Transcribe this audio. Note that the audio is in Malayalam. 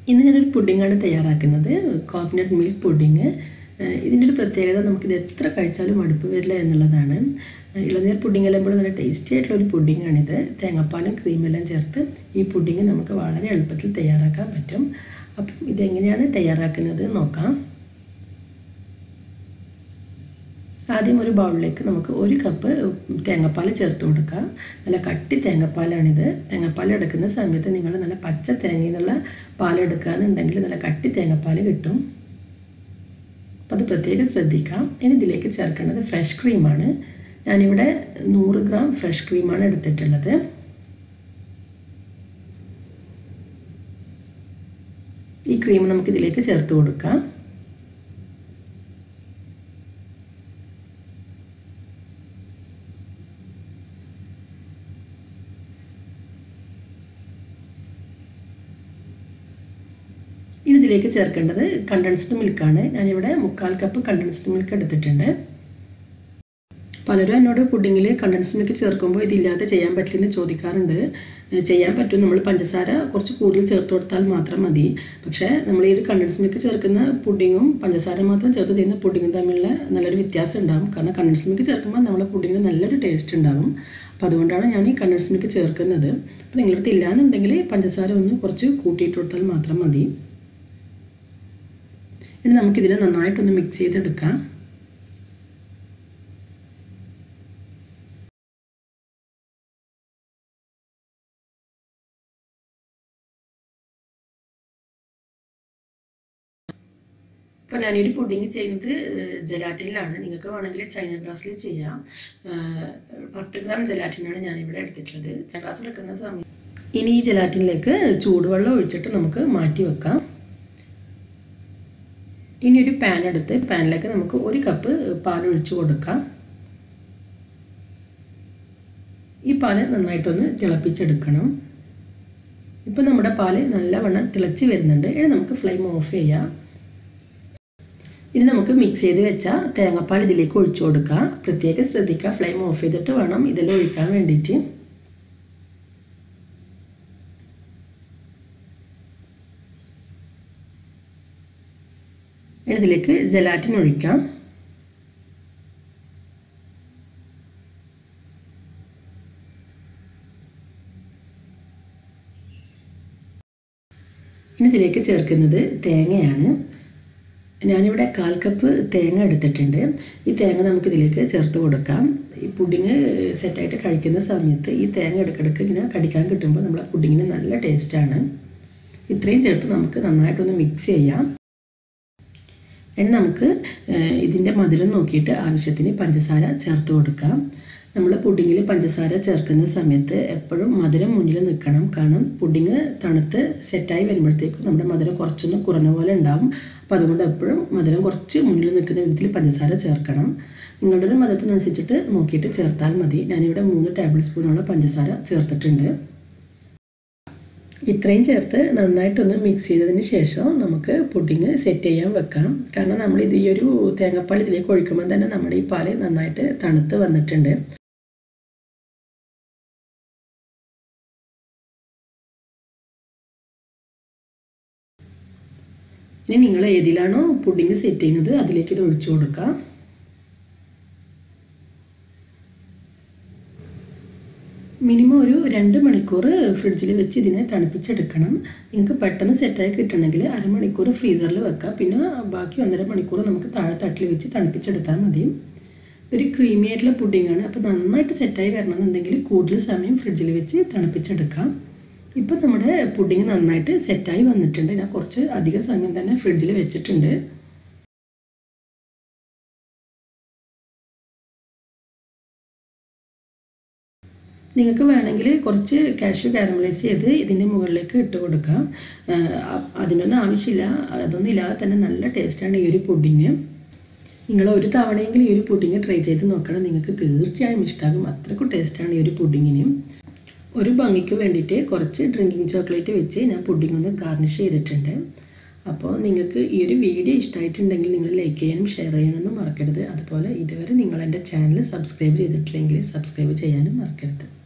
ഇന്ന് ഞാനൊരു പുഡിങ്ങാണ് തയ്യാറാക്കുന്നത് കോക്കനട്ട് മിൽക്ക് പുഡിങ് ഇതിൻ്റെ ഒരു പ്രത്യേകത നമുക്കിത് എത്ര കഴിച്ചാലും മടുപ്പ് വരില്ല എന്നുള്ളതാണ് ഇളനീർ പുഡിംഗ് എല്ലാം നല്ല ടേസ്റ്റി ആയിട്ടുള്ള ഒരു പുഡിങ്ങാണിത് തേങ്ങാപ്പാലും ക്രീമെല്ലാം ചേർത്ത് ഈ പുഡിങ് നമുക്ക് വളരെ എളുപ്പത്തിൽ തയ്യാറാക്കാൻ പറ്റും അപ്പം ഇതെങ്ങനെയാണ് തയ്യാറാക്കുന്നത് നോക്കാം ആദ്യം ഒരു ബൗളിലേക്ക് നമുക്ക് ഒരു കപ്പ് തേങ്ങാപ്പാൽ ചേർത്ത് കൊടുക്കാം നല്ല കട്ടി തേങ്ങാപ്പാലാണിത് തേങ്ങാപ്പാൽ എടുക്കുന്ന സമയത്ത് നിങ്ങൾ നല്ല പച്ച തേങ്ങയിൽ നിന്നുള്ള പാലെടുക്കുകയെന്നുണ്ടെങ്കിൽ നല്ല കട്ടി തേങ്ങാപ്പാൽ കിട്ടും അപ്പോൾ അത് പ്രത്യേകം ശ്രദ്ധിക്കാം ഇനി ഇതിലേക്ക് ചേർക്കേണ്ടത് ഫ്രഷ് ക്രീമാണ് ഞാനിവിടെ നൂറ് ഗ്രാം ഫ്രഷ് ക്രീമാണ് എടുത്തിട്ടുള്ളത് ഈ ക്രീം നമുക്ക് ഇതിലേക്ക് ചേർത്ത് കൊടുക്കാം ഇനി ഇതിലേക്ക് ചേർക്കേണ്ടത് കണ്ടൻസ്ഡ് മിൽക്കാണ് ഞാനിവിടെ മുക്കാൽ കപ്പ് കണ്ടൻസ്ഡ് മിൽക്ക് എടുത്തിട്ടുണ്ട് പലരും എന്നോട് പുഡിങ്ങിൽ കണ്ടൻസ്ഡ് മിൽക്ക് ചേർക്കുമ്പോൾ ഇതില്ലാതെ ചെയ്യാൻ പറ്റില്ലെന്ന് ചോദിക്കാറുണ്ട് ചെയ്യാൻ പറ്റും നമ്മൾ പഞ്ചസാര കുറച്ച് കൂടുതൽ ചേർത്ത് കൊടുത്താൽ മാത്രം മതി പക്ഷേ നമ്മൾ ഈ ഒരു കണ്ടൻസ് മിൽക്ക് ചേർക്കുന്ന പുഡിങ്ങും പഞ്ചസാര മാത്രം ചേർത്ത് ചെയ്യുന്ന പുഡിങ്ങും തമ്മിലുള്ള നല്ലൊരു വ്യത്യാസം ഉണ്ടാകും കാരണം കണ്ടൻസ് മിൽക്ക് ചേർക്കുമ്പോൾ നമ്മളെ പുഡിങ്ങിന് നല്ലൊരു ടേസ്റ്റ് ഉണ്ടാകും അപ്പോൾ അതുകൊണ്ടാണ് ഞാൻ ഈ കണ്ടൻസ് മിൽക്ക് ചേർക്കുന്നത് അപ്പോൾ നിങ്ങളുടെ അടുത്ത് ഇല്ലാന്നുണ്ടെങ്കിൽ പഞ്ചസാര ഒന്ന് കുറച്ച് കൂട്ടിയിട്ട് കൊടുത്താൽ മാത്രം മതി ഇനി നമുക്കിതിനെ നന്നായിട്ടൊന്ന് മിക്സ് ചെയ്തെടുക്കാം ഇപ്പോൾ ഞാനൊരു പുഡിങ് ചെയ്യുന്നത് ജലാറ്റിനിലാണ് നിങ്ങൾക്ക് വേണമെങ്കിൽ ചൈന ഗ്ലാസ്സിൽ ചെയ്യാം പത്ത് ഗ്രാം ജലാറ്റിനാണ് ഞാനിവിടെ എടുത്തിട്ടുള്ളത് ചൈന ഗ്ലാസ് എടുക്കുന്ന സമയം ഇനി ഈ ജലാറ്റിനിലേക്ക് ചൂടുവെള്ളം ഒഴിച്ചിട്ട് നമുക്ക് മാറ്റി വെക്കാം ഇനി ഒരു പാൻ എടുത്ത് പാനിലേക്ക് നമുക്ക് ഒരു കപ്പ് പാൽ ഒഴിച്ച് കൊടുക്കാം ഈ പാല് നന്നായിട്ടൊന്ന് തിളപ്പിച്ചെടുക്കണം ഇപ്പം നമ്മുടെ പാല് നല്ലവണ്ണം തിളച്ച് വരുന്നുണ്ട് ഇനി നമുക്ക് ഫ്ലെയിം ഓഫ് ചെയ്യാം ഇനി നമുക്ക് മിക്സ് ചെയ്ത് വെച്ച തേങ്ങാപ്പാൽ ഇതിലേക്ക് ഒഴിച്ചു കൊടുക്കാം പ്രത്യേകം ശ്രദ്ധിക്കുക ഫ്ലെയിം ഓഫ് ചെയ്തിട്ട് വേണം ഇതെല്ലാം ഒഴിക്കാൻ വേണ്ടിയിട്ട് ഇതിലേക്ക് ജലാറ്റിൻ ഒഴിക്കാം ഇനി ഇതിലേക്ക് ചേർക്കുന്നത് തേങ്ങയാണ് ഞാനിവിടെ കാൽ കപ്പ് തേങ്ങ എടുത്തിട്ടുണ്ട് ഈ തേങ്ങ നമുക്കിതിലേക്ക് ചേർത്ത് കൊടുക്കാം ഈ പുഡിങ് സെറ്റായിട്ട് കഴിക്കുന്ന സമയത്ത് ഈ തേങ്ങ ഇടയ്ക്കിടയ്ക്ക് ഇങ്ങനെ കടിക്കാൻ കിട്ടുമ്പോൾ നമ്മളെ പുഡിങ്ങിന് നല്ല ടേസ്റ്റാണ് ഇത്രയും ചേർത്ത് നമുക്ക് നന്നായിട്ടൊന്ന് മിക്സ് ചെയ്യാം ഇനി നമുക്ക് ഇതിൻ്റെ മധുരം നോക്കിയിട്ട് ആവശ്യത്തിന് പഞ്ചസാര ചേർത്ത് കൊടുക്കാം നമ്മൾ പുഡിങ്ങിൽ പഞ്ചസാര ചേർക്കുന്ന സമയത്ത് എപ്പോഴും മധുരം മുന്നിൽ നിൽക്കണം കാരണം പുഡിങ് തണുത്ത് സെറ്റായി വരുമ്പോഴത്തേക്കും നമ്മുടെ മധുരം കുറച്ചൊന്ന് കുറഞ്ഞ പോലെ ഉണ്ടാവും അപ്പോൾ അതുകൊണ്ട് എപ്പോഴും മധുരം കുറച്ച് മുന്നിൽ നിൽക്കുന്ന വിധത്തിൽ പഞ്ചസാര ചേർക്കണം നിങ്ങളുടെ ഒരു മധുരത്തിനനുസരിച്ചിട്ട് നോക്കിയിട്ട് ചേർത്താൽ മതി ഞാനിവിടെ മൂന്ന് ടേബിൾ സ്പൂണോളം പഞ്ചസാര ചേർത്തിട്ടുണ്ട് ഇത്രയും ചേർത്ത് നന്നായിട്ടൊന്ന് മിക്സ് ചെയ്തതിന് ശേഷം നമുക്ക് പുഡിങ് സെറ്റ് ചെയ്യാൻ വെക്കാം കാരണം നമ്മൾ ഇത് ഈ ഒരു തേങ്ങാപ്പാൽ ഇതിലേക്ക് ഒഴിക്കുമ്പോൾ തന്നെ നമ്മുടെ ഈ പാല് നന്നായിട്ട് തണുത്ത് വന്നിട്ടുണ്ട് ഇനി നിങ്ങൾ ഏതിലാണോ പുഡിങ് സെറ്റ് ചെയ്യുന്നത് അതിലേക്ക് ഇത് ഒഴിച്ചു കൊടുക്കുക മിനിമം ഒരു രണ്ട് മണിക്കൂർ ഫ്രിഡ്ജിൽ വെച്ച് ഇതിനെ തണുപ്പിച്ചെടുക്കണം നിങ്ങൾക്ക് പെട്ടെന്ന് സെറ്റായി കിട്ടണമെങ്കിൽ അരമണിക്കൂർ ഫ്രീസറിൽ വെക്കാം പിന്നെ ബാക്കി ഒന്നര മണിക്കൂർ നമുക്ക് താഴെ തട്ടിൽ വെച്ച് തണുപ്പിച്ചെടുത്താൽ മതി ഇതൊരു ക്രീമി ആയിട്ടുള്ള പുഡിങ്ങാണ് അപ്പോൾ നന്നായിട്ട് സെറ്റായി വരണമെന്നുണ്ടെങ്കിൽ കൂടുതൽ സമയം ഫ്രിഡ്ജിൽ വെച്ച് തണുപ്പിച്ചെടുക്കാം ഇപ്പോൾ നമ്മുടെ പുഡിങ് നന്നായിട്ട് സെറ്റായി വന്നിട്ടുണ്ട് ഞാൻ കുറച്ച് അധിക സമയം തന്നെ ഫ്രിഡ്ജിൽ വെച്ചിട്ടുണ്ട് നിങ്ങൾക്ക് വേണമെങ്കിൽ കുറച്ച് കാഷ്യൂ കാരമലൈസ് ചെയ്ത് ഇതിൻ്റെ മുകളിലേക്ക് ഇട്ട് കൊടുക്കാം അതിനൊന്നും ആവശ്യമില്ല അതൊന്നും ഇല്ലാതെ തന്നെ നല്ല ടേസ്റ്റാണ് ഈ ഒരു പുഡിങ് നിങ്ങൾ ഒരു തവണയെങ്കിലും ഈ ഒരു പുഡിങ് ട്രൈ ചെയ്ത് നോക്കണം നിങ്ങൾക്ക് തീർച്ചയായും ഇഷ്ടമാകും അത്രക്കും ടേസ്റ്റാണ് ഈ ഒരു പുഡിങ്ങിന് ഒരു ഭംഗിക്ക് വേണ്ടിയിട്ട് കുറച്ച് ഡ്രിങ്കിങ് ചോക്ലേറ്റ് വെച്ച് ഞാൻ പുഡിംഗ് ഒന്ന് ഗാർണിഷ് ചെയ്തിട്ടുണ്ട് അപ്പോൾ നിങ്ങൾക്ക് ഈ ഒരു വീഡിയോ ഇഷ്ടമായിട്ടുണ്ടെങ്കിൽ നിങ്ങൾ ലൈക്ക് ചെയ്യാനും ഷെയർ ചെയ്യാനൊന്നും മറക്കരുത് അതുപോലെ ഇതുവരെ നിങ്ങൾ എൻ്റെ ചാനൽ സബ്സ്ക്രൈബ് ചെയ്തിട്ടില്ലെങ്കിൽ സബ്സ്ക്രൈബ് ചെയ്യാനും മറക്കരുത്